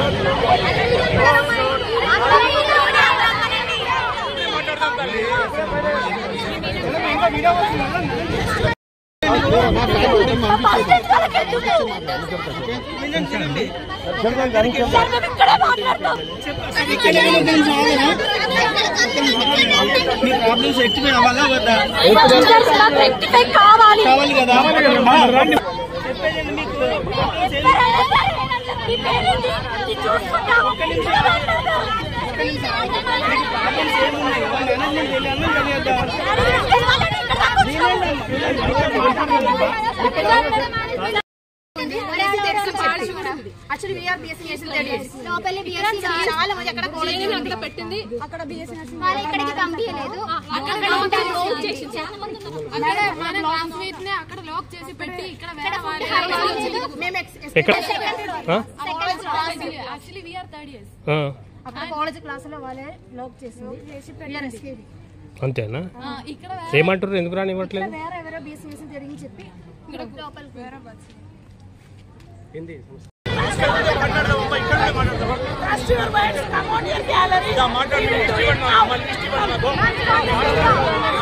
మీ problems rectify అవ్వాలా వద్దా rectify కావాలి కావాలి కదా రండి మీ పేరేంటి? ఇది చూసుకుంటాము. ప్రాబ్లమ్స్ ఏమున్నాయి మేనేజ్మెంట్ తెలియాలి తెలియద్దా యాక్చువల్లీ వీఆర్ బీఎస్సీ చేసిన లోపలి బీఎస్సీ చాలా మంది అక్కడ కాలేజ్ అక్కడ పెట్టింది అక్కడ బీఎస్సీ వాళ్ళు ఇక్కడికి పంపించలేదు అక్కడ లాక్ చేసి అక్కడ మన లాంగ్ స్వీట్ నే అక్కడ లాక్ చేసి పెట్టి ఇక్కడ వేరే వాళ్ళు మేము ఎక్కడ? ఆ? యాక్చువల్లీ వీఆర్ థర్డ్ ఇయర్స్ ఆ, అక్కడ కాలేజ్ క్లాసులో వాళ్ళే లాక్ చేసింది వీఆర్ ఎస్కేబీ అంతేనా ఇక్కడ ఏమంటారు ఎందుకు రానివ్వట్లేదు వేరే ఎవరో బీఎస్సీ చేసి జరిగింది చెప్పి ఇక్కడ లోపలికి వేరే బస్ మాట్లాడండి